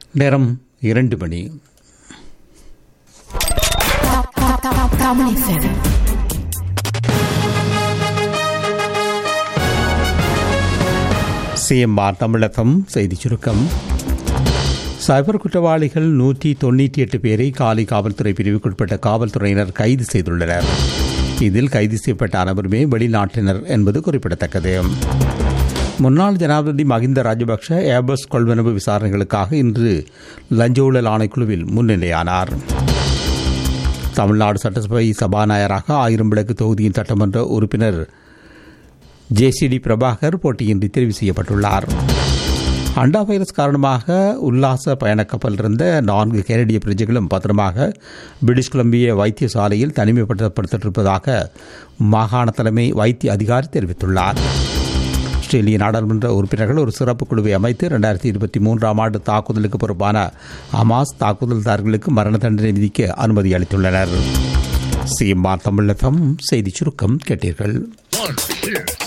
நேரம் இரண்டு மணி Tamil FM. சிஎம்ஆர் தமிழகம் செய்திச் சுருக்கம் சைபர் குற்றவாளிகள் நூற்றி தொண்ணூற்றி எட்டு பேரை காலி காவல்துறை பிரிவுக்குட்பட்ட காவல்துறையினர் கைது செய்துள்ளனர் இதில் கைது செய்யப்பட்ட அனைவருமே வெளிநாட்டினர் என்பது குறிப்பிடத்தக்கது முன்னாள் ஜனாதிபதி மஹிந்த ராஜபக்ஷ ஏபஸ் கொள்வனவு விசாரணைகளுக்காக இன்று லஞ்ச ஊழல் ஆணைக்குழுவில் முன்னிலையானார் தமிழ்நாடு சட்டசபை சபாநாயகராக ஆயிரம் விளக்கு தொகுதியின் சட்டமன்ற உறுப்பினர் ஜேசிடி பிரபாகர் போட்டியின்றி தெரிவு செய்யப்பட்டுள்ளார் அண்டா வைரஸ் காரணமாக உல்லாச பயணக் கப்பல் இருந்த நான்கு கனடிய பிரஜைகளும் பத்திரமாக பிரிட்டிஷ் கொலம்பிய வைத்தியசாலையில் தனிமைப்படுத்தப்பட்டிருப்பதாக மாகாண தலைமை வைத்திய அதிகாரி தெரிவித்துள்ளார் ஆஸ்திரேலிய நாடாளுமன்ற உறுப்பினர்கள் ஒரு சிறப்பு குழுவை அமைத்து இரண்டாயிரத்தி இருபத்தி மூன்றாம் ஆண்டு தாக்குதலுக்கு பொறுப்பான ஹமாஸ் தாக்குதல்தாரர்களுக்கு மரண தண்டனை விதிக்க அனுமதி அளித்துள்ளனர் சிஎம்ஆர் தமிழகம் செய்திச் சுருக்கம் கேட்டீர்கள் One, two,